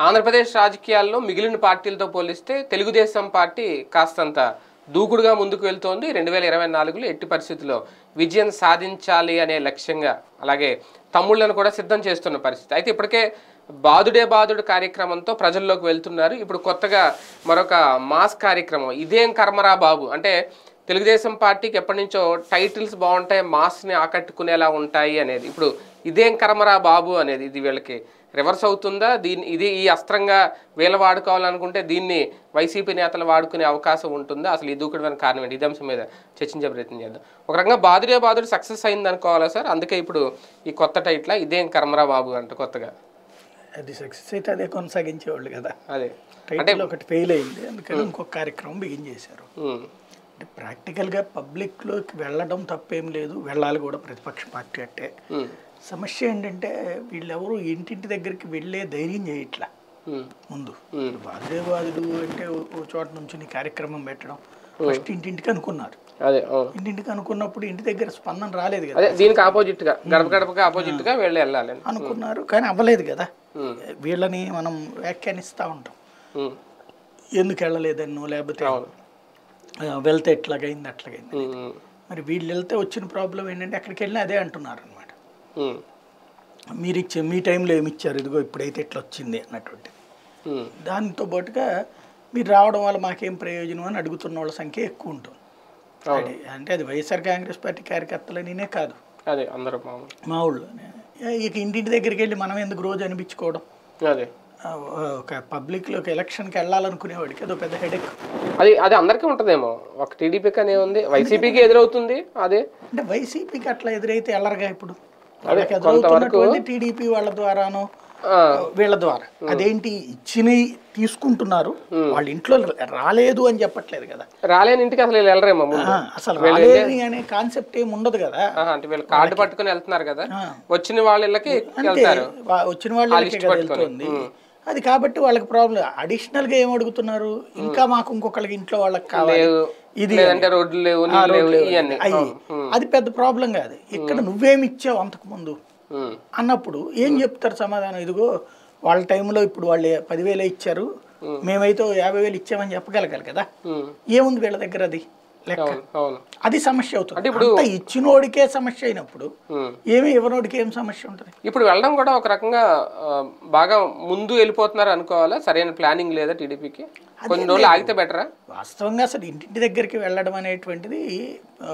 ఆంధ్రప్రదేశ్ రాజకీయాల్లో మిగిలిన పార్టీలతో పోలిస్తే తెలుగుదేశం పార్టీ కాస్తంత దూకుడుగా ముందుకు వెళ్తోంది రెండు వేల ఇరవై నాలుగులో ఎట్టి పరిస్థితుల్లో విజయం సాధించాలి అనే లక్ష్యంగా అలాగే తమ్ముళ్లను కూడా సిద్ధం చేస్తున్న పరిస్థితి అయితే ఇప్పటికే బాదుడే బాదుడు కార్యక్రమంతో ప్రజల్లోకి వెళ్తున్నారు ఇప్పుడు కొత్తగా మరొక మాస్ కార్యక్రమం ఇదేం కర్మరా బాబు అంటే తెలుగుదేశం పార్టీకి ఎప్పటి నుంచో టైటిల్స్ బాగుంటాయి మాస్ని ఆకట్టుకునేలా ఉంటాయి అనేది ఇప్పుడు ఇదేం కర్మరా బాబు అనేది ఇది వీళ్ళకి రివర్స్ అవుతుందా దీన్ని ఇది ఈ అస్త్రంగా వీళ్ళు వాడుకోవాలనుకుంటే దీన్ని వైసీపీ నేతలు వాడుకునే అవకాశం ఉంటుందా అసలు ఈ దూకుడు వెనక కారణం ఏంటి ఇదే అంశం మీద చర్చించే ప్రయత్నం చేద్దాం ఒక రకంగా బాదుడే బాదుడు సక్సెస్ అయింది అనుకోవాలా సార్ అందుకే ఇప్పుడు ఈ కొత్త టైట్లా ఇదేం కర్మరా బాబు అంట కొత్తగా అది సక్సెస్ అయితే అదే కొనసాగించేవాళ్ళు కదా అదే టైటిల్ ఒకటి ఫెయిల్ అయింది అందుకని ఇంకొక కార్యక్రమం బిగిన్ చేశారు ఉమ్, అంటే ప్రాక్టికల్గా పబ్లిక్లోకి వెళ్ళడం తప్పేం లేదు వెళ్ళాలి కూడా ప్రతిపక్ష పార్టీ అంటే ఉమ్, సమస్య ఏంటంటే వీళ్ళెవరు ఇంటింటి దగ్గరికి వెళ్ళే ధైర్యం చేయట్లా ఉమ్, ముందు Hmm. వాదుదేవాదుడు అంటే ఓ- ఓ చోట నుంచి నీ కార్యక్రమం పెట్టడం ఫస్ట్ ఇంటింటికి అనుకున్నారు అదే అవును ఇంటింటికి అనుకున్నప్పుడు ఇంటి దగ్గర స్పందన రాలేదు కదా అదే దీనికి ఆపోజిట్ గా గడప గడపకి ఆపోజిట్ గా వెళ్ళి వెళ్ళాలి అనుకున్నారు కానీ అవ్వలేదు కదా ఉమ్, వీళ్ళని మనం వ్యాఖ్యానిస్తూ ఉంటాం ఉమ్, ఎందుకు వెళ్ళలేదన్నో లేకపోతే అవును ఆ, వెళ్తే ఎట్లాగైంది అట్లాగైంది ఉమ్, ఉమ్, మరి వీళ్ళు వెళ్తే వచ్చిన ప్రాబ్లం ఏంటంటే అక్కడికి వెళ్ళినా అదే అంటున్నారు అనమాట ఉమ్, మీరు ఇచ్చే మీ టైంలో ఏమి ఇచ్చారు ఇదిగో ఇప్పుడైతే ఇట్లా వచ్చింది అన్నటువంటి ఉమ్, దానితో పాటుగా మీరు రావడం వల్ల మాకేం ప్రయోజనం అని అడుగుతున్న వాళ్ళ సంఖ్య ఎక్కువ ఉంటుంది అవును. అది- అంటే అది వైఎస్ఆర్ కాంగ్రెస్ పార్టీ కార్యకర్తలనినే కాదు అదే అందరూ మామూలు మా ఊళ్ళోనే ఇక ఇంటింటి దగ్గరికి వెళ్ళి మనం ఎందుకు రోజు అనిపించుకోవడం అదే ఆ, ఒక పబ్లిక్లోకి ఎలక్షన్కి వెళ్ళాలనుకునేవాడికి అదో పెద్ద హెడేక్ అది అది అందరికీ ఉంటుందేమో ఒక టీడీపీకి అనే ఉంది వైసీపీకి ఎదురవుతుంది అదే అంటే వైసీపీకి అట్లా ఎదురైతే వెళ్ళరుగా ఇప్పుడు అదే, వాళ్ళకి ఎదురవుతున్నటువంటి టీడీపీ వాళ్ళ ద్వారానో ఆ, వీళ్ళ ద్వారా అదేంటి ఇచ్చినవి తీసుకుంటున్నారు వాళ్ళ ఇంట్లో రాలేదు అని చెప్పట్లేదు కదా రాలేని ఇంటికి అసలు వీళ్ళు వెళ్ళరేమో ముందు ఆ, అసలు రాలేదు అనే కాన్సెప్ట్ ఏమి ఉండదు కదా ఆహా, అంటే వీళ్ళు కార్డు పట్టుకుని వెళ్తున్నారు కదా ఆ. వచ్చిన వాళ్ళ ఇళ్ళకి అంతే వెళ్తారు వా- వచ్చిన వాళ్ళకి కదా వెళ్తుంది అది కాబట్టి వాళ్ళకి ప్రాబ్లం అడిషనల్ గా ఏం అడుగుతున్నారు ఇంకా మాకు ఇంకొకళ్ళకి ఇంట్లో వాళ్ళకి కావాలి లేవు ఇది లేదంటే రోడ్లు లేవు నీళ్ళు లేవు ఇవన్నీ అయ్యి అది పెద్ద ప్రాబ్లం కాదు ఇక్కడ నువ్వేమి ఇచ్చావు అంతకు ముందు ఉమ్, అన్నప్పుడు ఏం చెప్తారు సమాధానం ఇదిగో వాళ్ళ టైంలో ఇప్పుడు వాళ్ళు పదివేలే ఇచ్చారు మేమైతే ఓ యాభై వేలు ఇచ్చామని చెప్పగలగాలి కదా ఉమ్, ఏముంది వీళ్ళ దగ్గర అది లెక్క అవును అవును అది సమస్య అవుతుంది అంత ఇచ్చినోడికే సమస్య అయినప్పుడు ఉమ్. ఏమి ఇవ్వనోడికి ఏం సమస్య ఉంటుంది ఇప్పుడు వెళ్ళడం కూడా ఒక రకంగా ఆ, బాగా ముందు వెళ్ళిపోతున్నారు అనుకోవాలా సరైన ప్లానింగ్ లేదా టీడీపీకి కొన్ని రోజులు ఆగితే బెటరా వాస్తవంగా అసలు ఇంటింటి దగ్గరికి వెళ్ళడం అనేటువంటిది ఆ,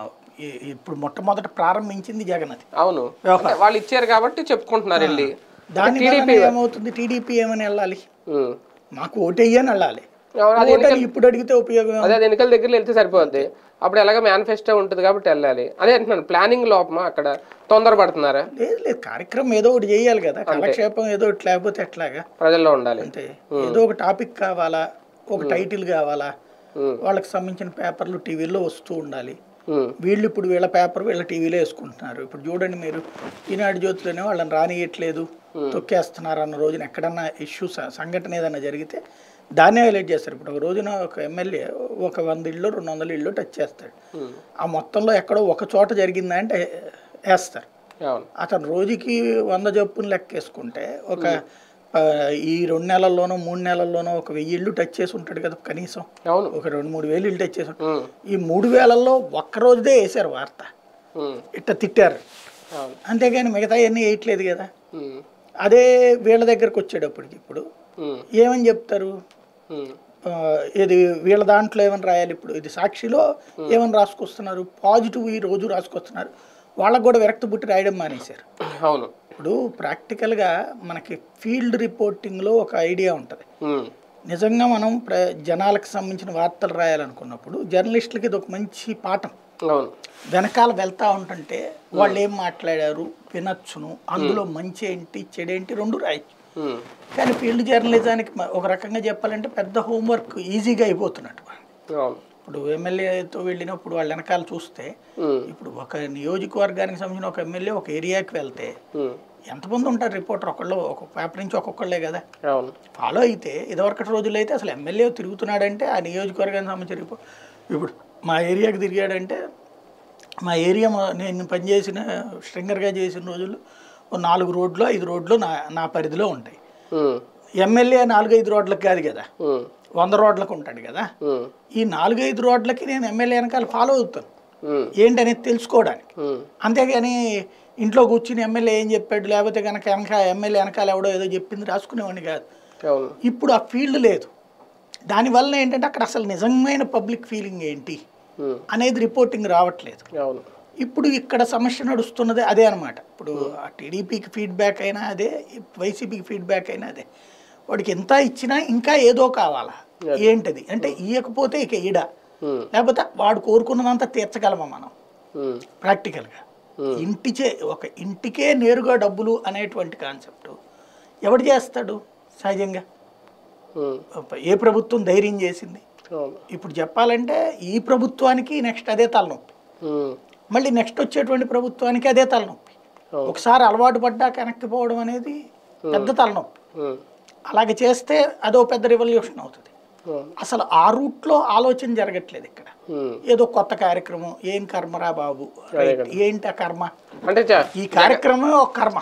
ఈ- ఇప్పుడు మొట్టమొదట ప్రారంభించింది జగన్ అది అవును అంటే వాళ్ళు ఇచ్చారు కాబట్టి చెప్పుకుంటున్నారు వెళ్ళి దాని వలన ఏమవుతుంది టీడీపీ ఏమని వెళ్ళాలి ఉమ్. మాకు ఓటేయని వెళ్ళాలి అవును, అది ఓటని ఇప్పుడు అడిగితే ఉపయోగం అదే అది ఎన్నికల దగ్గర వెళ్తే సరిపోద్ది అప్పుడు ఎలాగ మేనిఫెస్టో ఉంటుంది కాబట్టి వెళ్ళాలి అదే అంటున్నాను ప్లానింగ్ లోపమా అక్కడ తొందరపడుతున్నారా లేదు లేదు కార్యక్రమం ఏదో ఒకటి చేయాలి కదా కాలక్షేపం ఏదో ఒకటి లేకపోతే ఎట్లాగా ప్రజల్లో ఉండాలి అంతే ఏదో ఒక టాపిక్ కావాలా ఒక టైటిల్ కావాలా ఉమ్. వాళ్ళకి సంబంధించిన పేపర్లు టీవీలో వస్తూ ఉండాలి ఉమ్. వీళ్ళు ఇప్పుడు వీళ్ళ పేపర్ వీళ్ళ టీవీలో వేసుకుంటున్నారు ఇప్పుడు చూడండి మీరు ఈనాడు జ్యోతిలోనే వాళ్ళని రానియట్లేదు తొక్కేస్తున్నారు అన్న రోజున ఎక్కడన్నా ఇష్యూ సంఘటన ఏదన్నా జరిగితే దాన్నే హైలైట్ చేస్తారు ఇప్పుడు ఒక రోజున ఒక ఎమ్మెల్యే ఒక వంద ఇళ్ళు రెండు వందల ఇళ్ళు టచ్ చేస్తాడు ఉమ్. ఆ మొత్తంలో ఎక్కడో ఒక చోట జరిగిందా అంటే వేస్తారు అవును అతను రోజుకి వంద జప్పును లెక్కేసుకుంటే ఒక ఆ, ఈ రెండు నెలల్లోనో మూడు నెలల్లోనో ఒక వెయ్యి ఇళ్ళు టచ్ చేసి ఉంటాడు కదా కనీసం అవును ఒక రెండు మూడు వేలు ఇళ్ళు టచ్ చేసి ఉంటాడు. ఉమ్. ఈ మూడు వేలల్లో ఒక్క రోజుదే వేశారు వార్త ఉమ్. ఇట్ట తిట్టారు అవును అంతేగాని మిగతా అన్నీ వేయట్లేదు కదా ఉమ్. అదే వీళ్ళ దగ్గరకు వచ్చేటప్పటికి ఇప్పుడు ఉమ్. ఏమని చెప్తారు ఉమ్. ఆ, ఇది వీళ్ళ దాంట్లో ఏమని రాయాలి ఇప్పుడు ఇది సాక్షిలో ఏమని రాసుకొస్తున్నారు పాజిటివ్ ఈ రోజు రాసుకొస్తున్నారు వాళ్ళకు కూడా విరక్తి పుట్టి రాయడం మానేశారు అవును ఇప్పుడు ప్రాక్టికల్గా మనకి ఫీల్డ్ రిపోర్టింగ్లో ఒక ఐడియా ఉంటుంది ఉమ్. నిజంగా మనం ప్ర జనాలకు సంబంధించిన వార్తలు రాయాలనుకున్నప్పుడు జర్నలిస్టులకి ఇది ఒక మంచి పాఠం అవును వెనకాల వెళ్తా ఉంటుంటే వాళ్ళు ఏం మాట్లాడారు వినొచ్చును అందులో మంచి ఏంటి చెడేంటి రెండు రాయొచ్చు ఉమ్. కానీ ఫీల్డ్ జర్నలిజానికి మ- ఒక రకంగా చెప్పాలంటే పెద్ద హోంవర్క్ ఈజీగా అయిపోతున్నట్టు అవును ఇప్పుడు ఎమ్మెల్యేతో వెళ్ళినప్పుడు వాళ్ళ వెనకాల చూస్తే ఉమ్. ఇప్పుడు ఒక నియోజకవర్గానికి సంబంధించిన ఒక ఎమ్మెల్యే ఒక ఏరియాకి వెళ్తే ఉమ్. ఎంతమంది ఉంటారు రిపోర్టర్ ఒకళ్ళు ఒక పేపర్ నుంచి ఒక్కొక్కళ్ళే కదా అవును ఫాలో అయితే ఇదివరకటి రోజుల్లో అయితే అసలు ఎమ్మెల్యే తిరుగుతున్నాడంటే ఆ నియోజకవర్గానికి సంబంధించిన రిపోర్ట్ ఇప్పుడు మా ఏరియాకి తిరిగాడంటే మా ఏరియా మా- నేను పనిచేసిన స్ట్రింగర్గా చేసిన రోజుల్లో ఓ నాలుగు రోడ్లు ఐదు రోడ్లు నా నా పరిధిలో ఉంటాయి ఉమ్. ఎమ్మెల్యే నాలుగైదు రోడ్లకు కాదు కదా ఉమ్, వంద రోడ్లకు ఉంటాడు కదా ఉమ్, ఈ నాలుగైదు రోడ్లకి నేను ఎమ్మెల్యే వెనకాల ఫాలో అవుతాను ఉమ్, ఏంటనేది తెలుసుకోవడానికి ఉమ్, అంతేగాని ఇంట్లో కూర్చుని ఎమ్మెల్యే ఏం చెప్పాడు లేకపోతే కనుక వెనక ఎమ్మెల్యే వెనకాల ఎవడో ఏదో చెప్పింది రాసుకునేవాడిని కాదు అవును ఇప్పుడు ఆ ఫీల్డ్ లేదు దానివల్ల ఏంటంటే అక్కడ అసలు నిజమైన పబ్లిక్ ఫీలింగ్ ఏంటి ఉమ్, అనేది రిపోర్టింగ్ రావట్లేదు అవును ఇప్పుడు ఇక్కడ సమస్య నడుస్తున్నది అదే అనమాట ఇప్పుడు ఆ టీడీపీకి ఫీడ్బ్యాక్ అయినా అదే వైసీపీకి ఫీడ్బ్యాక్ అయినా అదే వాడికి ఎంత ఇచ్చినా ఇంకా ఏదో కావాలా ఏంటది అంటే ఇవ్వకపోతే ఇక ఈడ ఉమ్, లేకపోతే వాడు కోరుకున్నదంతా తీర్చగలమా మనం ఉమ్, ప్రాక్టికల్గా ఇంటిచే ఒక ఇంటికే నేరుగా డబ్బులు అనేటువంటి కాన్సెప్ట్ ఎవడు చేస్తాడు సహజంగా ఉమ్, ఏ ప్రభుత్వం ధైర్యం చేసింది అవును ఇప్పుడు చెప్పాలంటే ఈ ప్రభుత్వానికి నెక్స్ట్ అదే తలనొప్పి ఉమ్, మళ్ళీ నెక్స్ట్ వచ్చేటువంటి ప్రభుత్వానికి అదే తలనొప్పి అవును. ఒకసారి అలవాటు పడ్డాక వెనక్కి పోవడం అనేది పెద్ద తలనొప్పి ఉమ్, అలాగే చేస్తే అదో పెద్ద రివల్యూషన్ అవుతుంది అవును అసలు ఆ రూట్లో ఆలోచన జరగట్లేదు ఇక్కడ ఉమ్. ఏదో కొత్త కార్యక్రమం ఏం కర్మరా బాబు రైట్. ఏంటి ఆ కర్మ అంటే జ- ఈ కార్యక్రమమే ఒక కర్మ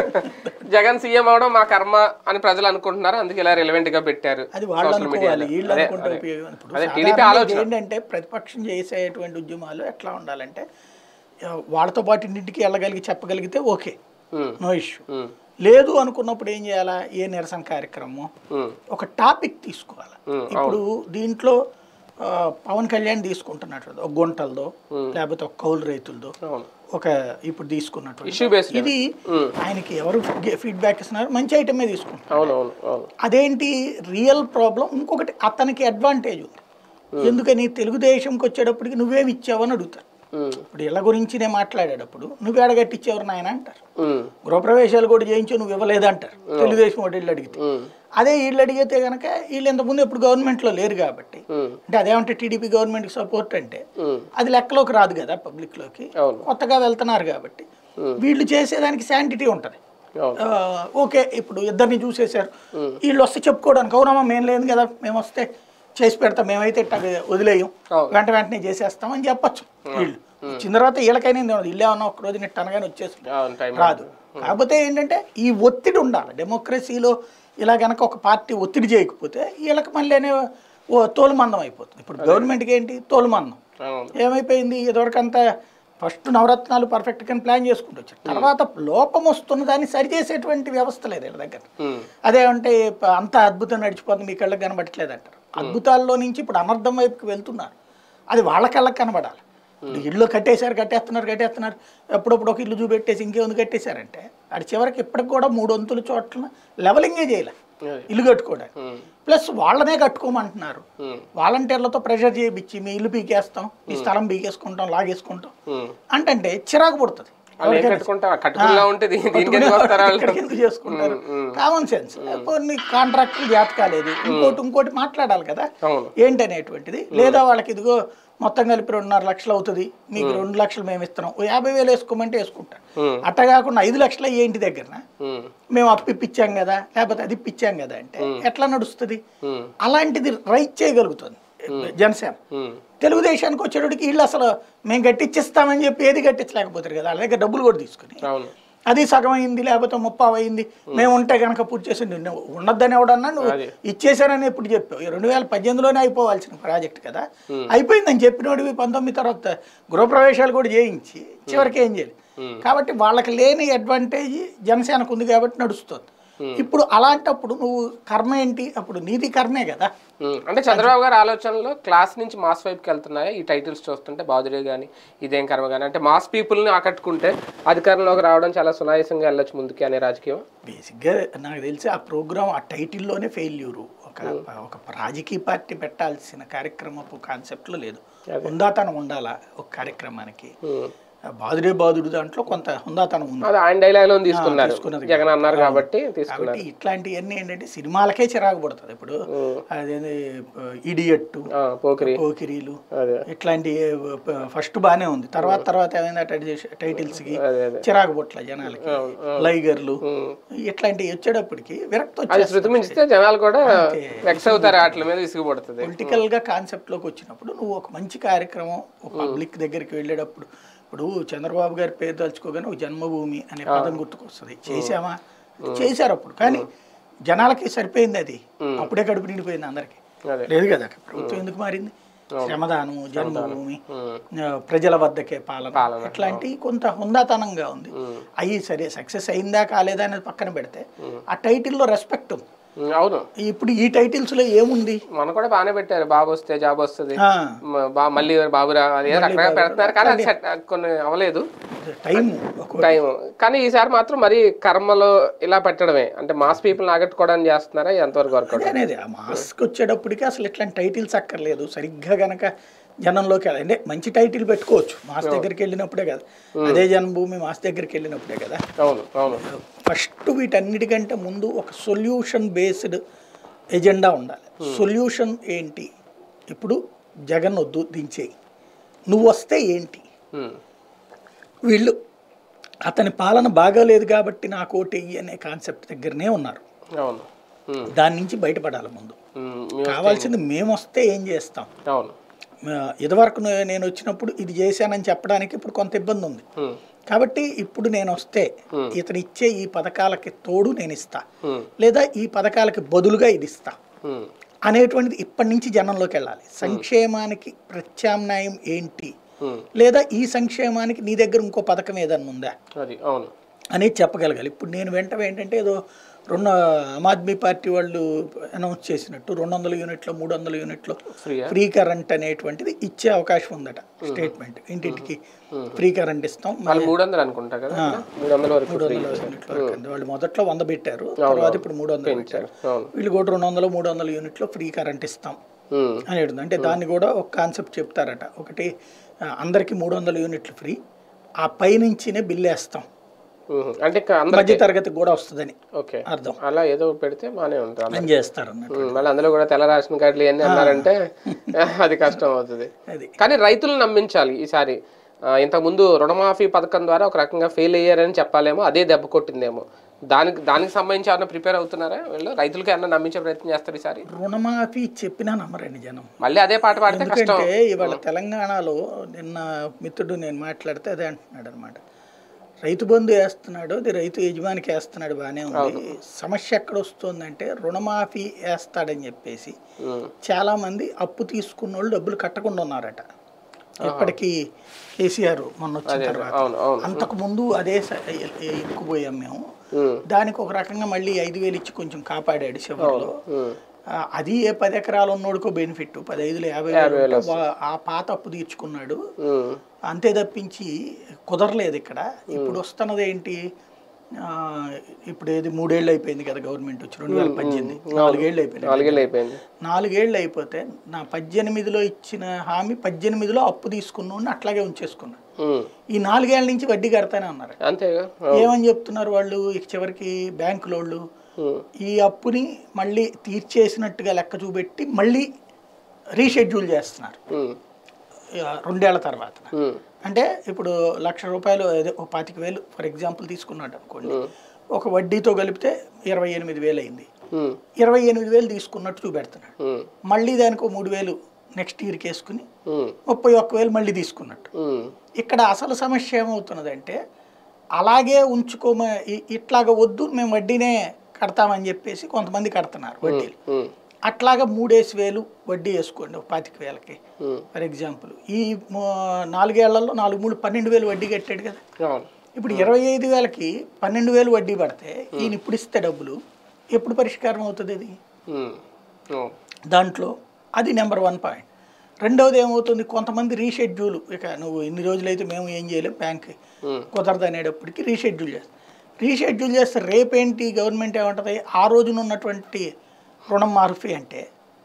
జగన్ సీఎం అవడం మా కర్మ అని ప్రజలు అనుకుంటున్నారు అందుకే ఇలా రిలవెంట్ గా పెట్టారు అది వాళ్ళు సోషల్ మీడియాలో అనుకోవాలి వీళ్ళు అదే, అనుకుంటే అదే. ఉపయోగం ఇప్పుడు అదే టీడీపీ సాధారణంగా ఆలోచన ఏంటంటే ప్రతిపక్షం చేసేటువంటి ఉద్యమాలు ఎట్లా ఉండాలంటే ఆ, వాళ్ళతో పాటు ఇంటింటికి వెళ్ళగలిగి చెప్పగలిగితే okay um, no issue um, లేదు అనుకున్నప్పుడు ఏం చేయాలా ఏ నిరసన కార్యక్రమం ఉమ్, ఒక టాపిక్ తీసుకోవాలి ఉమ్, ఇప్పుడు దీంట్లో ఆ, పవన్ కళ్యాణ్ తీసుకుంటున్నట్టు ఒక గుంటలదో లేకపోతే ఒక కౌలు రైతులదో అవును ఒక ఇప్పుడు తీసుకున్నట్టు ఇష్యూ బేస్డ్ ఇది ఆయనకి ఎవరు ఫీడ్బ్యాక్ ఇస్తున్నారు మంచి ఐటమే తీసుకుంటారు అవును అవును అవును అదేంటి రియల్ ప్రాబ్లం ఇంకొకటి అతనికి అడ్వాంటేజ్ ఉంది ఎందుకని తెలుగుదేశంకి వచ్చేటప్పటికి నువ్వేమి ఇచ్చావని అడుగుతారు ఉమ్, ఇప్పుడు ఇళ్ళ గురించి నేను మాట్లాడేటప్పుడు నువ్వు ఎడగట్టిచ్చేవారు నాయన అంటారు ఉమ్, గృహప్రవేశాలు కూడా చేయించు నువ్వు ఇవ్వలేదంటారు తెలుగుదేశం ఒకటి ఇళ్ళు అడిగితే ఉమ్, అదే వీళ్ళు అడిగితే కనుక వీళ్ళు ఇంతకుముందు ఇప్పుడు గవర్నమెంట్లో లేరు కాబట్టి ఉమ్, అంటే అదేమంటే టీడీపీ గవర్నమెంట్కి సపోర్ట్ అంటే ఉమ్, అది లెక్కలోకి రాదు కదా పబ్లిక్లోకి అవును కొత్తగా వెళ్తున్నారు కాబట్టి వీళ్ళు చేసేదానికి శాంటిటీ ఉంటుంది అవును ఆ, ఓకే ఇప్పుడు ఇద్దరిని చూసేశారు వీళ్ళు వస్తే చెప్పుకోవడానికి అవునమ్మా మేము లేదు కదా మేము వస్తే చేసి పెడతాం మేమైతే ఇట్ట వదిలేయం అవును. వెంట వెంటనే చేసేస్తాం అని చెప్పొచ్చు వీళ్ళు వచ్చిన తర్వాత వీళ్ళకైనా ఏం తెలియదు. ఇల్లే ఉన్నా ఒక రోజు నెట్ అనగానే వచ్చేసి అవును టైం రాదు కాకపోతే ఏంటంటే ఈ ఒత్తిడి ఉండాలి డెమోక్రసీలో ఇలా గనక ఒక పార్టీ ఒత్తిడి చేయకపోతే వీళ్ళకి మళ్ళీ అనే ఓ తోలుమందం అయిపోతుంది ఇప్పుడు గవర్నమెంట్కి ఏంటి తోలుమందం అవును ఏమైపోయింది ఇదివరకంతా ఫస్ట్ నవరత్నాలు పర్ఫెక్ట్గా ప్లాన్ చేసుకుంటూ వచ్చారు తర్వాత లోపం వస్తున్న దాన్ని సరిచేసేటువంటి వ్యవస్థ లేదు వీళ్ళ దగ్గర ఉమ్, అదేమంటే ప- అంతా అద్భుతం నడిచిపోతుంది మీ కళ్ళకి కనబడట్లేదు అంటారు అద్భుతాల్లో నుంచి ఇప్పుడు అనర్థం వైపుకి వెళ్తున్నారు అది వాళ్ళ కళ్ళకి కనబడాలి ఇప్పుడు ఇల్లు కట్టేశారు కట్టేస్తున్నారు కట్టేస్తున్నారు ఎప్పుడప్పుడు ఒక ఇల్లు చూపెట్టేసి ఇంకేముంది కట్టేశారంటే అది చివరికి ఇప్పటికి కూడా మూడు వంతుల చోట్ల లెవలింగే చేయలే అది. ఇల్లు కట్టుకోవడానికి ఉమ్, ప్లస్ వాళ్ళనే కట్టుకోమంటున్నారు ఉమ్, వాలంటీర్లతో ప్రెషర్ చేయించి మీ ఇల్లు పీకేస్తాం మీ స్థలం పీకేసుకుంటాం లాగేసుకుంటాం ఉమ్. అంటే చిరాకు పుడుతుంది వాళ్ళు ఏం కట్టుకుంటా కట్టుకున్నా ఉంటే దీ- దీనికి ఎందుకు వస్తారు వాళ్ళు ఇక్కడికి ఎందుకు చేసుకుంటారు కామన్ సెన్స్ కొన్ని కాంట్రాక్టులు జాత కాలేదు ఇంకోటి ఇంకోటి మాట్లాడాలి కదా అవును ఏంటనేటువంటిది లేదా వాళ్ళకి ఇదిగో మొత్తం కలిపి రెండున్నర లక్షలు అవుతుంది మీకు రెండు లక్షలు మేము ఇస్తున్నాం ఓ యాభై వేలు వేసుకోమంటే వేసుకుంటారు ఉమ్, అట్ట కాకుండా ఐదు లక్షలు ఏంటి దగ్గర ఉమ్, మేము అప్పు ఇప్పించాం కదా లేకపోతే అది ఇప్పించాం కదా అంటే ఎట్లా నడుస్తుంది ఉమ్, అలాంటిది రైట్ చేయగలుగుతుంది జనసేన ఉమ్, తెలుగుదేశానికి వచ్చేటప్పటికి వీళ్ళు అసలు మేము గట్టిచ్చిస్తామని చెప్పి ఏది గట్టించలేకపోతారు కదా వాళ్ళ దగ్గర డబ్బులు కూడా తీసుకుని అవును అది సగం అయింది లేకపోతే ముప్పావు అయింది మేము ఉంటే కనుక పూర్తి చేసి నువ్వు ఉన్నదని ఎవడన్నా నువ్వు అది. ఇచ్చేసానని ఎప్పుడు చెప్పావు ఈ రెండు వేల పద్దెనిమిదిలోనే అయిపోవాల్సిన ప్రాజెక్ట్ కదా అయిపోయిందని చెప్పినోడివి పంతొమ్మిది తర్వాత గృహప్రవేశాలు కూడా చేయించి చివరికి ఏం చేయాలి కాబట్టి వాళ్ళకి లేని అడ్వాంటేజ్ జనసేనకు ఉంది కాబట్టి నడుస్తుంది ఇప్పుడు అలాంటప్పుడు నువ్వు కర్మ ఏంటి అప్పుడు నీది కర్మే కదా ఉమ్, అంటే చంద్రబాబు గారి ఆలోచనలో క్లాస్ నుంచి మాస్ వైపుకి వెళ్తున్నాయా ఈ టైటిల్స్ చూస్తుంటే బాదురే కానీ ఇదేం కర్మ కానీ అంటే మాస్ పీపుల్ని ఆకట్టుకుంటే అధికారంలోకి రావడం చాలా సునాయాసంగా వెళ్ళొచ్చు ముందుకి అనే రాజకీయం బేసిక్గా నాకు తెలిసి ఆ ప్రోగ్రామ్ ఆ టైటిల్లోనే ఫెయిల్యూరు ఒక ఒక రాజకీయ పార్టీ పెట్టాల్సిన కార్యక్రమపు కాన్సెప్ట్లో లేదు హుందాతనం ఉండాలా ఒక కార్యక్రమానికి ఉమ్. బాదుడే బాదుడు దాంట్లో కొంత హుందాతనం ఉంది అది ఆయన డైలాగ్ లో తీసుకున్నారు తీసుకున్నది జగన్ అన్నారు కాబట్టి తీసుకున్నారు కాబట్టి ఇట్లాంటివన్నీ ఏంటంటే సినిమాలకే చిరాకు పడుతుంది ఇప్పుడు అదేంది ఇడియట్టు ఆ, పోకిరి పోకిరీలు అదే ఇట్లాంటి ఫస్ట్ బాగానే ఉంది తర్వాత తర్వాత ఏమైంది టైటిల్స్ కి అదే అదే చిరాకు పుట్ల జనాలకి లైగర్లు ఉమ్. ఇట్లాంటివి వచ్చేటప్పటికి విరక్తి అది వచ్చేస్తుంది శృతి మించితే జనాలు కూడా వెక్స్ అవుతారు వాటి మీద విసిగిపడుతుంది పొలిటికల్ గా కాన్సెప్ట్ లోకి వచ్చినప్పుడు నువ్వు ఒక మంచి కార్యక్రమం ఒక పబ్లిక్ దగ్గరికి వెళ్ళేటప్పుడు ఇప్పుడు చంద్రబాబు గారి పేరు తలుచుకోగానే ఒక జన్మభూమి అనే పదం గుర్తుకొస్తుంది చేసామా అంటే చేశారు అప్పుడు కానీ జనాలకి సరిపోయింది అది అప్పుడే కడుపు నిండిపోయింది అందరికి అదే లేదు కదా ప్రభుత్వం ఎందుకు మారింది శ్రమదానం జన్మభూమి ఉమ్, ఆ, ప్రజల వద్దకే పాలన ఇట్లాంటి కొంత హుందాతనంగా ఉంది అయ్యి సరే సక్సెస్ అయిందా కాలేదా అనేది పక్కన పెడితే ఆ టైటిల్లో రెస్పెక్ట్ ఉంది ఉమ్, అవును ఇప్పుడు ఈ టైటిల్స్ లో ఏముంది మన కూడా బాగానే పెట్టారు బాబు వస్తే జాబ్ వస్తుంది ఆ, మ- బా మళ్ళీ బాబురా అది ఏదో రకరకాల పెడుతున్నారు కానీ అది set- కొన్ని అవ్వలేదు టైం ఒక టైం కానీ ఈసారి మాత్రం మరి కర్మలో ఇలా పెట్టడమే అంటే మాస్ పీపుల్ ఆగట్టుకోవడానికి చేస్తున్నారా ఎంతవరకు వర్క్ అదే అనేది ఆ మాస్క్ వచ్చేటప్పటికి అసలు ఇట్లాంటి టైటిల్స్ అక్కర్లేదు సరిగ్గా గనక జనంలోకి వెళ్ళ- అంటే మంచి టైటిల్ పెట్టుకోవచ్చు మాస్ దగ్గరికి వెళ్ళినప్పుడే కదా అదే జన్మభూమి మాస్ దగ్గరికి వెళ్ళినప్పుడే కదా అవును అవును ఫస్ట్ వీటన్నిటికంటే ముందు ఒక సొల్యూషన్ బేస్డ్ ఎజెండా ఉండాలి సొల్యూషన్ ఏంటి ఇప్పుడు జగన్ వద్దు దించేయి నువ్వు వస్తే ఏంటి ఉమ్, వీళ్ళు అతని పాలన బాగాలేదు కాబట్టి నాకు ఓటెయ్యి అనే కాన్సెప్ట్ దగ్గరనే ఉన్నారు అవును ఉమ్, దాని నుంచి బయటపడాలి ముందు ఉమ్, మీ- కావాల్సింది మేము వస్తే ఏం చేస్తాం అవును ఆ, ఇదివరకు నే- నేను వచ్చినప్పుడు ఇది చేశానని చెప్పడానికి ఇప్పుడు కొంత ఇబ్బంది ఉంది ఉమ్, కాబట్టి ఇప్పుడు నేను వస్తే ఇతను ఇచ్చే ఈ పథకాలకి తోడు నేను ఇస్తా ఉమ్, లేదా ఈ పథకాలకి బదులుగా ఇది ఇస్తా ఉమ్, అనేటువంటిది ఇప్పటి నుంచి జనంలోకి వెళ్ళాలి సంక్షేమానికి ప్రత్యామ్నాయం ఏంటి ఉమ్, లేదా ఈ సంక్షేమానికి నీ దగ్గర ఇంకో పథకం ఏదన్నా ఉందా అది అవును అనేది చెప్పగలగాలి ఇప్పుడు నేను వెంటనే ఏంటంటే ఏదో రెండు ఆమ్ ఆద్మీ పార్టీ వాళ్ళు అనౌన్స్ చేసినట్టు రెండు వందల యూనిట్లు మూడు వందల యూనిట్లు ఫ్రీయా ఫ్రీ కరెంట్ అనేటువంటిది ఇచ్చే అవకాశం ఉందట స్టేట్మెంట్ ఇంటింటికి ఫ్రీ కరెంట్ ఇస్తాం వాళ్ళు మూడు వందలు అనుకుంటా కదా మూడు వందల వరకు ఫ్రీ యూనిట్ల వరకు అంది. వాళ్ళు మొదట్లో వంద పెట్టారు తర్వాత ఇప్పుడు మూడు వందలు పెట్టారు అవును వీళ్ళు కూడా రెండు వందలు మూడు వందల యూనిట్లు ఫ్రీ కరెంట్ ఇస్తాం ఉమ్, అనేది ఉంది. అంటే దాన్ని కూడా ఒక కాన్సెప్ట్ చెప్తారట ఒకటి ఆ, అందరికీ మూడు వందల యూనిట్లు ఫ్రీ ఆ పైనుంచినే బిల్లు వేస్తాం ఉమ్, అంటే ఇంకా అందరు మధ్య తరగతికి కూడా వస్తుందని ఓకే అర్థం అలా ఏదో పెడితే బాగానే ఉంటుంది అని చేస్తారు అన్నట్టు ఉమ్, మళ్ళీ అందులో కూడా తెల్ల రేషన్ కార్డులు ఇవన్నీ అన్నారంటే అది కష్టం అవుతుంది అది కానీ రైతులను నమ్మించాలి ఈసారి ఆ, ఇంతకుముందు రుణమాఫీ పథకం ద్వారా ఒక రకంగా ఫెయిల్ అయ్యారని చెప్పాలేమో అదే దెబ్బ కొట్టిందేమో దానికి దానికి సంబంధించి ఏమన్నా ప్రిపేర్ అవుతున్నారా వీళ్ళు రైతులకి ఏమన్నా నమ్మించే ప్రయత్నం చేస్తారు ఈసారి రుణమాఫీ చెప్పినా నమ్మరండి జనం మళ్ళీ అదే పాట పాడితే కష్టం ఎందుకంటే ఇవాళ తెలంగాణలో నిన్న మిత్రుడు నేను మాట్లాడితే అదే అంటున్నాడు అనమాట రైతు బంధు వేస్తున్నాడు అది రైతు యజమానికి వేస్తున్నాడు బాగానే ఉంది సమస్య ఎక్కడ వస్తుందంటే రుణమాఫీ వేస్తాడని చెప్పేసి ఉమ్, చాలా మంది అప్పు తీసుకున్న వాళ్ళు డబ్బులు కట్టకుండా ఉన్నారట ఇప్పటికీ కేసీఆర్ మొన్న వచ్చిన తర్వాత అవును అవును అంతకు ముందు అదే స- ఎ- ఎ- ఎక్కుపోయాం మేము ఉమ్, దానికి ఒక రకంగా మళ్ళీ ఐదు వేలు ఇచ్చి కొంచెం కాపాడాడు చివరిలో ఉమ్, ఆ, అది ఏ పది ఎకరాలు ఉన్నోడికో బెనిఫిట్ పది ఐదులు యాభై వేలు ఉంటే వా- ఆ పాత అప్పు తీర్చుకున్నాడు ఉమ్, అంతే తప్పించి కుదరలేదు ఇక్కడ ఇప్పుడు వస్తున్నది ఏంటి ఆ, ఇప్పుడు ఏది మూడేళ్ళు అయిపోయింది కదా గవర్నమెంట్ వచ్చి రెండు వేల పద్దెనిమిది నాలుగేళ్ళు అయిపోయింది నాలుగేళ్ళు అయిపోయింది నాలుగేళ్ళు అయిపోతే నా పద్దెనిమిదిలో ఇచ్చిన హామీ పద్దెనిమిదిలో అప్పు తీసుకున్నాను అట్లాగే ఉంచేసుకున్నాను ఉమ్, ఈ నాలుగేళ్ల నుంచి వడ్డీ కడతానే ఉన్నారు అంతేగా ఏమని చెప్తున్నారు వాళ్ళు ఇక చివరికి బ్యాంకుల వాళ్ళు ఉమ్, ఈ అప్పుని మళ్ళీ తీర్చేసినట్టుగా లెక్క చూపెట్టి మళ్ళీ రీషెడ్యూల్ చేస్తున్నారు ఉమ్, ఆ, రెండేళ్ల తర్వాత ఉమ్, అంటే ఇప్పుడు లక్ష రూపాయలు అదే ఒక పాతిక వేలు ఫర్ ఎగ్జాంపుల్ తీసుకున్నాడు అనుకోండి ఒక వడ్డీతో కలిపితే ఇరవై ఎనిమిది వేలు అయింది ఉమ్, ఇరవై ఎనిమిది వేలు తీసుకున్నట్టు చూపెడుతున్నాడు ఉమ్, మళ్ళీ దానికి ఒక మూడు వేలు నెక్స్ట్ ఇయర్కి వేసుకుని ఉమ్, ముప్పై ఒక్క వేలు మళ్ళీ తీసుకున్నట్టు ఉమ్, ఇక్కడ అసలు సమస్య ఏమవుతున్నదంటే అలాగే ఉంచుకోమ ఇ- ఇట్లాగ వద్దు మేము వడ్డీనే కడతామని చెప్పేసి కొంతమంది కడుతున్నారు వడ్డీలు ఉమ్, అట్లాగా మూడేసి వేలు వడ్డీ వేసుకోండి ఒక పాతిక వేలకి ఉమ్, ఫర్ ఎగ్జాంపుల్ ఈ మూ- నాలుగేళ్లలో నాలుగు మూడు పన్నెండు వేలు వడ్డీ కట్టాడు కదా అవును ఇప్పుడు ఇరవై ఐదు వేలకి పన్నెండు వేలు వడ్డీ పడితే ఈయన ఇప్పుడు ఇస్తే డబ్బులు ఎప్పుడు పరిష్కారం అవుతుంది అది ఉమ్, అవును దాంట్లో అది నెంబర్ వన్ పాయింట్ రెండవది ఏమవుతుంది కొంతమంది రీషెడ్యూల్ ఇక నువ్వు ఇన్ని రోజులైతే మేము ఏం చేయలేం బ్యాంక్ ఉమ్, కుదరదు అనేటప్పటికి రీషెడ్యూల్ చేస్తాం రీషెడ్యూల్ చేస్తే రేపేంటి గవర్నమెంట్ ఏమంటుంది ఆ రోజున ఉన్నటువంటి రుణం మాఫీ అంటే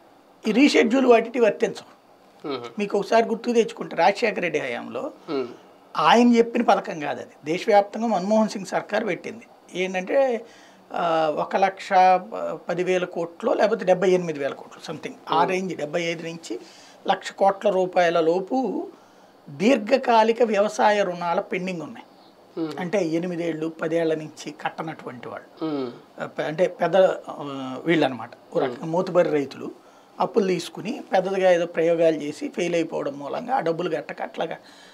ఈ రీషెడ్యూల్ వాటికి వర్తించవు ఉమ్, మీకు ఒకసారి గుర్తు తెచ్చుకుంటే రాజశేఖర రెడ్డి హయాంలో ఉమ్, ఆయన చెప్పిన పథకం కాదు అది దేశవ్యాప్తంగా మన్మోహన్ సింగ్ సర్కార్ పెట్టింది ఏంటంటే ఆ, ఒక లక్ష ప- పదివేల కోట్లు లేకపోతే డెబ్బై ఎనిమిది వేల కోట్లు సంథింగ్ ఆ రేంజ్ డెబ్బై ఐదు నుంచి లక్ష కోట్ల రూపాయల లోపు దీర్ఘకాలిక వ్యవసాయ రుణాల పెండింగ్ ఉన్నాయి Hmm. అంటే ఎనిమిదేళ్ళు పదేళ్ల నుంచి కట్టనటువంటి వాళ్ళు ఉమ్, ఆ, పె- అంటే పెద్ద ఆ, వీళ్ళు అనమాట ఒక రకంగా మూతుబరి రైతులు అప్పులు తీసుకుని పెద్దదిగా ఏదో ప్రయోగాలు చేసి ఫెయిల్ అయిపోవడం మూలంగా ఆ డబ్బులు కట్టక అట్లాగా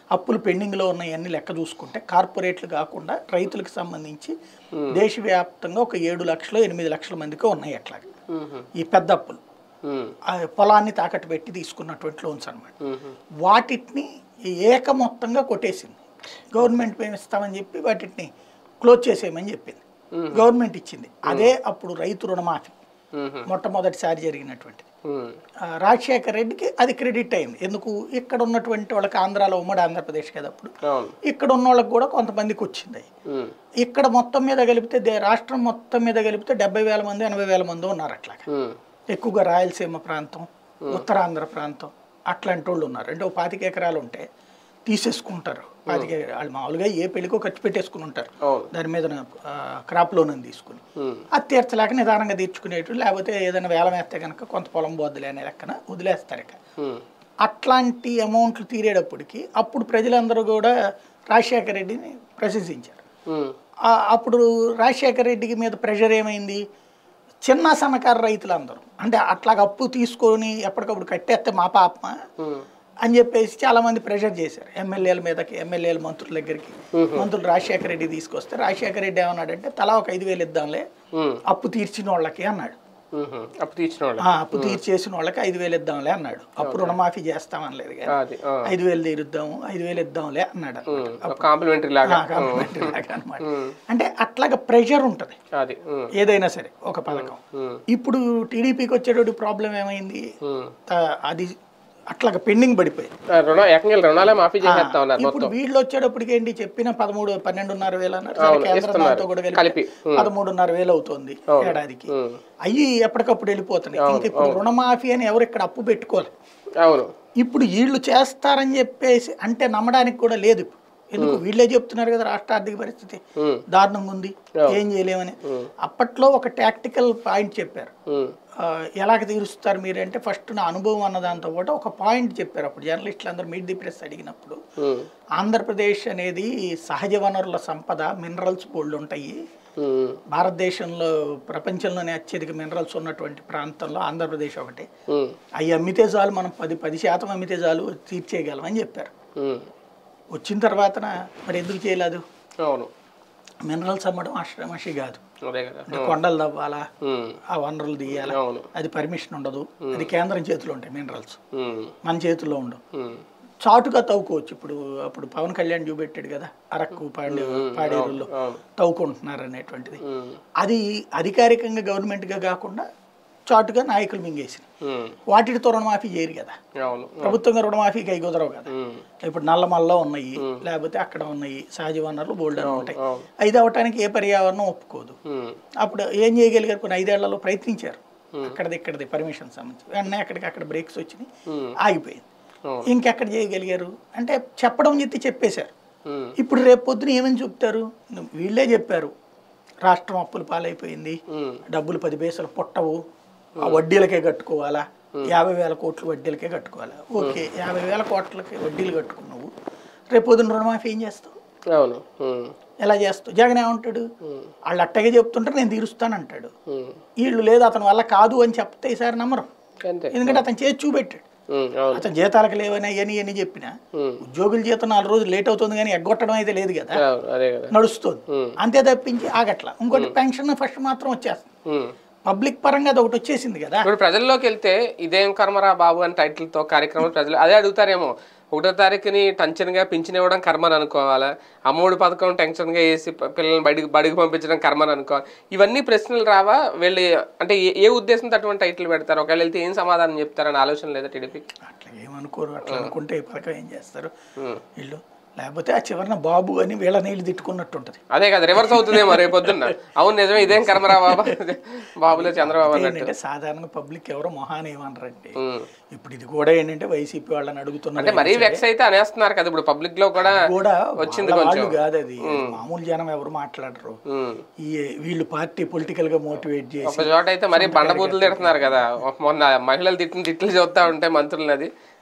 అప్పులు పెండింగ్లో ఉన్నాయన్నీ లెక్క చూసుకుంటే కార్పొరేట్లు కాకుండా రైతులకు సంబంధించి దేశవ్యాప్తంగా ఒక ఏడు లక్షలు ఎనిమిది లక్షల మందికి ఉన్నాయి అట్లాగా మ్మ్. ఈ పెద్ద అప్పులు మ్మ్. ఆ పొలాన్ని తాకట్టు పెట్టి తీసుకున్నటువంటి లోన్స్ అనమాట మ్మ్. వాటిని ఏక మొత్తంగా కొట్టేసింది గవర్నమెంట్ మేము ఇస్తామని చెప్పి వాటిని క్లోజ్ చేసేయమని చెప్పింది గవర్నమెంట్ ఇచ్చింది అదే అప్పుడు రైతు రుణమాఫీ మ్మ్. మొట్టమొదటిసారి జరిగినటువంటిది మ్మ్. ఆ, రాజశేఖర్ రెడ్డికి అది క్రెడిట్ అయింది ఎందుకు ఇక్కడ ఉన్నటువంటి వాళ్ళకి ఆంధ్రాలో ఉమ్మడి ఆంధ్రప్రదేశ్ కదా అప్పుడు అవును ఇక్కడ ఉన్న వాళ్ళకి కూడా కొంతమందికి వచ్చింది మ్మ్. ఇక్కడ మొత్తం మీద కలిపితే దే- రాష్ట్రం మొత్తం మీద కలిపితే డెబ్బై వేల మంది ఎనభై వేల మంది ఉన్నారు అట్లాగా మ్మ్. ఎక్కువగా రాయలసీమ ప్రాంతం ఉత్తరాంధ్ర ప్రాంతం అట్లాంటి వాళ్ళు ఉన్నారు అంటే ఒక పాతిక ఎకరాలు ఉంటే తీసేసుకుంటారు పాతిక ఎకరా- వాళ్ళు మామూలుగా ఏ పెళ్లికో ఖర్చు పెట్టేసుకుని ఉంటారు అవును దాని మీద క్రాప్ లోన్ అని తీసుకుని మ్మ్. అది తీర్చలేక నిదానంగా తీర్చుకునేటు లేకపోతే ఏదైనా వేలం వేస్తే కనుక కొంత పొలం పోద్దులే అనే లెక్కన వదిలేస్తారు ఇక మ్మ్. అట్లాంటి అమౌంట్లు తీరేటప్పటికి అప్పుడు ప్రజలందరూ కూడా రాజశేఖర రెడ్డిని ప్రశంసించారు మ్మ్. ఆ- అప్పుడు రాజశేఖర రెడ్డికి మీద ప్రెషర్ ఏమైంది చిన్న సన్నకారు రైతులందరూ అంటే అట్లాగ అప్పు తీసుకొని ఎప్పటికప్పుడు కట్టేస్తే మా పాప మ్మ్. అని చెప్పేసి చాలా మంది ప్రెషర్ చేశారు ఎమ్మెల్యేల మీదకి ఎమ్మెల్యేల మంత్రుల దగ్గరికి మంత్రులు రాజశేఖర రెడ్డి తీసుకొస్తే రాజశేఖర రెడ్డి ఏమన్నాడంటే తలా ఒక ఐదు వేలు ఇద్దాంలే మ్మ్. అప్పు తీర్చిన వాళ్ళకి అన్నాడు మ్మ్. అప్పు తీర్చిన వాళ్ళు ఆ, అప్పు తీర్చేసిన వాళ్ళకి ఐదు వేలు ఇద్దాంలే అన్నాడు అప్పు రుణమాఫీ చేస్తామనలేదు కానీ అది ఆ. ఐదు వేలు తీరుద్దాము ఐదు వేలు ఇద్దాంలే అన్నాడు మ్మ్. ఒక కాంప్లిమెంటరీ లాగా కాంప్లిమెంటరీ లాగా అన్నమాట అంటే అట్లాగా ప్రెషర్ ఉంటుంది అది మ్మ్. ఏదైనా సరే ఒక పథకం మ్మ్. ఇప్పుడు టీడీపీకి వచ్చేటప్పుడు ప్రాబ్లం ఏమైంది మ్మ్. త- అది అట్లాగా పెండింగ్ పడిపోయింది ఆ, రుణం ఏకంగా రుణాలే మాఫీ చేసేస్తా ఉన్నారు ఇప్పుడు మొత్తం వీళ్ళు వచ్చేటప్పటికి ఏంటి చెప్పిన పదమూడు పన్నెండున్నర వేలు అన్నారు సరే అవును, కేంద్రం ఇస్తున్నారు. దాంతో కూడా కలిపి. కలిపి ఉమ్. పదమూడున్నర వేలు అవుతుంది అవును. ఏడాదికి మ్మ్. అయ్యి ఎప్పటికప్పుడు వెళ్ళిపోతున్నాయి ఇంక ఇప్పుడు రుణమాఫీ అని ఎవరు ఇక్కడ అప్పు పెట్టుకోవాలి అవును ఇప్పుడు వీళ్ళు చేస్తారని చెప్పేసి అంటే నమ్మడానికి కూడా లేదు ఇప్పుడు ఎందుకు వీళ్ళే చెప్తున్నారు కదా రాష్ట్ర ఆర్థిక పరిస్థితి మ్మ్. దారుణంగా ఉంది ఏం చేయలేమని అప్పట్లో ఒక టాక్టికల్ పాయింట్ చెప్పారు మ్మ్. ఆ, ఎలాగ తీరుస్తారు మీరంటే ఫస్ట్ నా అనుభవం అన్న దాంతో పాటు ఒక పాయింట్ చెప్పారు అప్పుడు జర్నలిస్టులు అందరూ మీట్ ది ప్రెస్ అడిగినప్పుడు మ్మ్. ఆంధ్రప్రదేశ్ అనేది సహజ వనరుల సంపద మినరల్స్ బోల్డ్ ఉంటాయి మ్మ్. భారతదేశంలో ప్రపంచంలోనే అత్యధిక మినరల్స్ ఉన్నటువంటి ప్రాంతంలో ఆంధ్రప్రదేశ్ ఒకటి మ్మ్. అవి అమ్మితే చాలు మనం పది పది శాతం అమ్మితే చాలు తీర్చేయగలం అని చెప్పారు మ్మ్. వచ్చిన తర్వాత మరి ఎందుకు చేయలేదు అవును మినరల్స్ అమ్మడం అష్టమషి కాదు అదే కదా అంటే కొండలు తవ్వాలా మ్మ్. ఆ వనరులు తీయాలా అవును అది పర్మిషన్ ఉండదు అది కేంద్రం చేతిలో ఉంటాయి మినరల్స్ మ్మ్. మన చేతుల్లో ఉండవు మ్మ్. చాటుగా తవ్వుకోవచ్చు ఇప్పుడు అప్పుడు పవన్ కళ్యాణ్ చూపెట్టాడు కదా అరకు పాండే పాడేరుల్లో అవును తవ్వుకుంటున్నారు అనేటువంటిది మ్మ్. అది అధికారికంగా గవర్నమెంట్గా కాకుండా చాటుగా నాయకులు మింగేసి మ్మ్. వాటితో రుణమాఫీ చేయరు కదా అవును ప్రభుత్వంగా రుణమాఫీకి అవి కుదరవు కదా మ్మ్. ఇప్పుడు నల్లమల్లో ఉన్నాయి లేకపోతే అక్కడ ఉన్నాయి సహజ వనరులు బోల్డ్ అని ఉంటాయి అవును ఐదు అవటానికి ఏ పర్యావరణం ఒప్పుకోదు మ్మ్. అప్పుడు ఏం చేయగలిగారు కొన్ని ఐదేళ్లలో ప్రయత్నించారు అక్కడిది ఇక్కడిది పర్మిషన్ సంబంధించి వెంటనే అక్కడికి అక్కడ బ్రేక్స్ వచ్చినాయి మ్మ్. ఆగిపోయింది అవును ఇంకెక్కడ చేయగలిగారు అంటే చెప్పడం చెప్తే చెప్పేశారు మ్మ్. ఇప్పుడు రేపు పొద్దున ఏమని చెప్తారు వీళ్ళే చెప్పారు రాష్ట్రం అప్పులు పాలైపోయింది మ్మ్. డబ్బులు పది పైసలు పుట్టవు ఆ వడ్డీలకే కట్టుకోవాలా యాభై వేల కోట్లు వడ్డీలకే కట్టుకోవాలా ఓకే యాభై వేల కోట్లకి వడ్డీలు కట్టుకున్నావు రేపు పొద్దున రుణమాఫీ ఏం చేస్తావు అవును మ్మ్. ఎలా చేస్తావు జగన్ ఏమంటాడు వాళ్ళు అట్టగే చెప్తుంటారు నేను తీరుస్తానంటాడు మ్మ్. వీళ్ళు లేదు అతని వల్ల కాదు అని చెప్తే ఈసారి నమ్మరు అంతే ఎందుకంటే అతను చేసి చూపెట్టాడు మ్మ్. అవును అతను జీతాలకు లేవని అని అని చెప్పినా మ్మ్. ఉద్యోగుల జీతం నాలుగు రోజులు లేట్ అవుతుంది కానీ ఎగ్గొట్టడం అయితే లేదు కదా అవును అదే కదా నడుస్తుంది మ్మ్. అంతే తప్పించి ఆగట్ల ఇంకోటి పెన్షన్ ఫస్ట్ మాత్రం వచ్చేస్తుంది మ్మ్. పబ్లిక్ పరంగా అది ఒకటి వచ్చేసింది కదా ఇప్పుడు ప్రజల్లోకి వెళ్తే ఇదేం కర్మరా బాబు అని టైటిల్ తో కార్యక్రమం ప్రజలు అదే అడుగుతారేమో ఒకటో తారీఖుని టెన్షన్గా పింఛన్ ఇవ్వడం కర్మని అనుకోవాలా అమ్మఒడి పథకం టెన్షన్గా వేసి ప- పిల్లల్ని బయటికి బడికి పంపించడం కర్మని అనుకోవాలి ఇవన్నీ ప్రశ్నలు రావా వీళ్ళు అంటే ఏ- ఏ ఉద్దేశంతో అటువంటి టైటిల్ పెడతారు ఒకవేళ వెళ్తే ఏం సమాధానం చెప్తారని ఆలోచన లేదా టీడీపీకి అట్లా ఏమనుకోరు అట్లా అనుకుంటే ఈ పథకం ఏం చేస్తారు వీళ్ళు లేకపోతే ఆ చివరన బాబు అని వీళ్ళ నీళ్ళు తిట్టుకున్నట్టు ఉంటుంది అదే కదా రివర్స్ అవుతుందేమో రేపు పొద్దున్న అవును నిజమే ఇదేం కర్మరా బాబా బాబులే చంద్రబాబు అన్నట్టు ఏంటంటే సాధారణంగా పబ్లిక్ ఎవరో మొహాన్ని ఏమనరండి ఉమ్. ఇప్పుడు ఇది కూడా ఏంటంటే వైసీపీ వాళ్ళని అంటే అడుగుతున్నారు మరీ వెక్స్ అయితే అనేస్తున్నారు కదా ఇప్పుడు పబ్లిక్ లో కూడా కూడా వచ్చింది వాళ్ళ కొంచెం వాళ్ళు కాదు అది మామూలు జనం ఎవరు మాట్లాడరు ఉమ్. ఈ వీళ్ళు పార్టీ పొలిటికల్ గా మోటివేట్ చేసి ఒక చోట అయితే మరీ బండబూతులు తిడుతున్నారు కదా మొన్న మహిళలు తిట్టిన తిట్లు చూస్తా ఉంటే మంత్రులు అది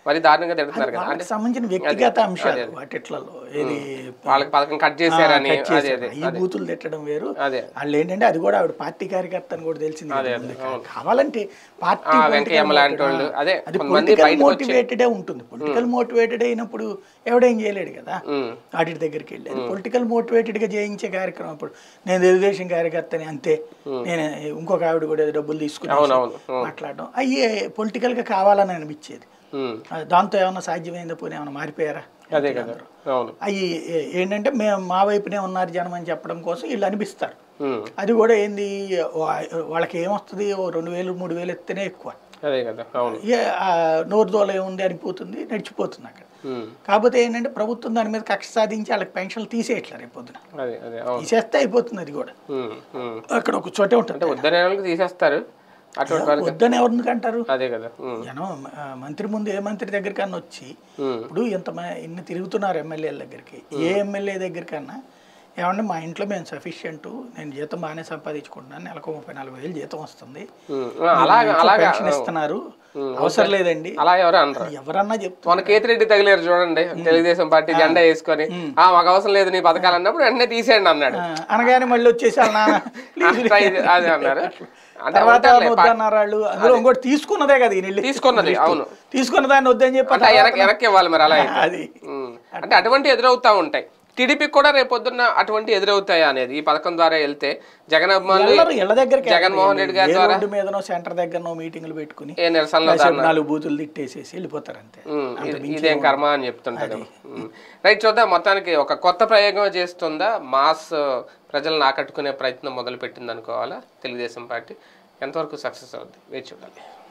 మరి దారుణంగా తిడుతున్నారు కదా వాళ్ళకి సంబంధించిన వ్యక్తిగత అంశాలు వాటిట్లలో ఏది వాళ్ళకి పథకం కట్ చేశారని కట్ అదే చేశారు. అదే ఈ బూతులు తిట్టడం వేరు అదే వాళ్ళు ఏంటంటే అది కూడా ఆవిడ పార్టీ కార్యకర్త అని కూడా తెలిసింది కదా ముందు. కావాలంటే పార్టీ ఆ, political వెంకయ్యమ్మ లాంటి motive- వాళ్ళు, అదే, అది కొంతమంది పొలిటికల్ బయటకు వచ్చి- మోటివేటెడే ఉంటుంది పొలిటికల్ మోటివేటెడ్ అయినప్పుడు ఎవడేం చేయలేడు కదా ఉమ్, ఆడిట్ దగ్గరికి వెళ్ళి అది పొలిటికల్ మోటివేటెడ్ గా చేయించే కార్యక్రమం ఇప్పుడు నేను తెలుగుదేశం కార్యకర్తని అంతే నేను ఇంకొక ఆవిడ కూడా ఏదో డబ్బులు తీసుకుని అవునవును మాట్లాడడం అయ్యి పొలిటికల్ గా కావాలని అనిపించేది ఉమ్, ఆ, దాంతో ఏమన్నా సాధ్యమైందో పోనీ ఏమైనా మారిపోయారా అదే కదా అవును అవి ఏంటంటే మేము మా వైపునే ఉన్నారు జనం అని చెప్పడం కోసం వీళ్ళు అనిపిస్తారు ఉమ్, అది కూడా ఏంది వా- వాళ్ళకి ఏమొస్తుంది ఓ రెండు వేలు మూడు వేలు ఎత్తేనే ఎక్కువ అదే కదా అవును ఇక ఆ నోరు దోల ఏముంది అనిపోతుంది నడిచిపోతుంది అక్కడ ఉమ్, కాకపోతే ఏంటంటే ప్రభుత్వం దాని మీద కక్ష సాధించి వాళ్ళకి పెన్షన్లు తీసేయట్లేదు రేపు పొద్దున అదే అదే అవును తీసేస్తే అయిపోతుంది అది కూడా ఉమ్, ఉమ్. అక్కడ ఒక చోటే ఉంటుంది అంటే వద్దనే వాళ్ళకి తీసేస్తారు అటువంటి వాళ్ళకి వద్దని ఎవరికి అంటారు అదే కదా ఉమ్, జనం ఆ, మంత్రి ముందు ఏ మంత్రి దగ్గరికన్నా వచ్చి ఉమ్, ఇప్పుడు ఇంత మ- ఇన్ని తిరుగుతున్నారు ఎమ్మెల్యేల దగ్గరికి ఏ ఎమ్మెల్యే దగ్గరికన్నా ఏమంటే మా ఇంట్లో మేము సఫిషియంట్ నేను జీతం బాగానే సంపాదించుకుంటున్నాను నెలకు ముప్పై నాలుగు వేలు జీతం వస్తుంది ఉమ్. అలాగా అలాగా పెన్షన్ ఇస్తున్నారు అవసరం లేదండి అలా ఎవరు అనరు ఎవరన్నా చెప్తారు మన కేతిరెడ్డి తగిలేరు చూడండి తెలుగుదేశం పార్టీ జెండా వేసుకొని ఆ మాకు అవసరం లేదు నీ పథకాలు అన్నప్పుడు వెంటనే తీసేయండి అన్నాడు అనగానే మళ్ళీ వచ్చేసి వాళ్ళ నాన్న please ట్రై చే- అదే అన్నారు అంటే తర్వాత ఉంటారులే, పా- వద్దన్నారు వాళ్ళు అందులో ఇంకోటి తీసుకున్నదే కదా ఈయన వెళ్ళి తీసుకున్నది అవును తీసుకున్న దాన్ని వద్దని చెప్పి అంటే వెనక్కి వెనక్కి ఇవ్వాలి మరి అలా అయితే. అది ఉమ్. అంటే అటువంటి ఎదురవుతా ఉంటాయి టీడీపీకి కూడా రేపొద్దున్న అటువంటి ఎదురవుతాయా అనేది ఈ పథకం ద్వారా వెళ్తే జగన్ అభిమానులు వెళ్ళరు ఇళ్ళ దగ్గరికి జగన్మోహన్ రెడ్డి గారి ఏ ద్వారా రోడ్డు మీదనో సెంటర్ దగ్గరనో మీటింగ్లు పెట్టుకుని ఏ నిరసనలో కాసేపు నాలుగు బూతులు తిట్టేసేసి వెళ్ళిపోతారు అంతే ఉమ్, ఇది- ఇదేం కర్మ అని చెప్తుంటాడు ఉమ్. రైట్ చూద్దాం మొత్తానికి ఒక కొత్త ప్రయోగం చేస్తుందా మాస్ ప్రజలను ఆకట్టుకునే ప్రయత్నం మొదలు పెట్టింది అనుకోవాలా తెలుగుదేశం పార్టీ ఎంతవరకు సక్సెస్ అవుద్ది వేచి చూడాలి